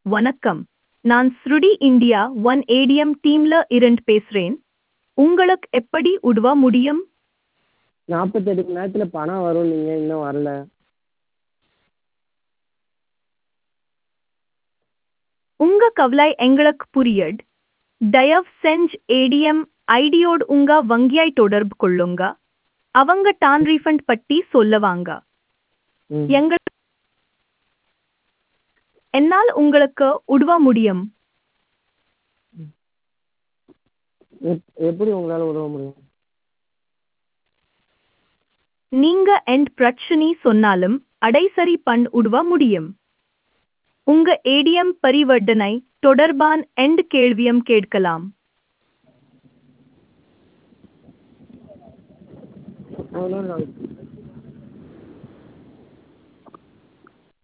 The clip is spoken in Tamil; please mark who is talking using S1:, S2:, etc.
S1: வணக்கம் நான் ஸ்ருடி இந்தியா ஒன் ஏடிஎம் டீம்ல இருந்து பேசுறேன் உங்களுக்கு எப்படி உதவ முடியும்
S2: நாற்பத்தெட்டு மணி நேரத்தில் பணம் வரும் நீங்கள் இன்னும் வரல
S1: உங்க கவலை எங்களுக்கு புரியுது தயவு செஞ்சு ஏடிஎம் ஐடியோடு உங்க வங்கியை தொடர்பு கொள்ளுங்க அவங்க டான் ரீஃபண்ட் பற்றி சொல்லுவாங்க
S2: ம்
S1: எங்கள் என்னால் உங்களுக்கு உதவ முடியும்
S2: எப் எப்படி உங்களால் உதவ முடியும்
S1: நீங்க எந்த பிரச்சனை சொன்னாலும் அடை சரி பண்ண உதவ முடியும் உங்க ஏடிஎம் பரிவர்த்தனை தொடர்பான எந்த கேள்வியும் கேட்கலாம்
S2: அவ்வளோ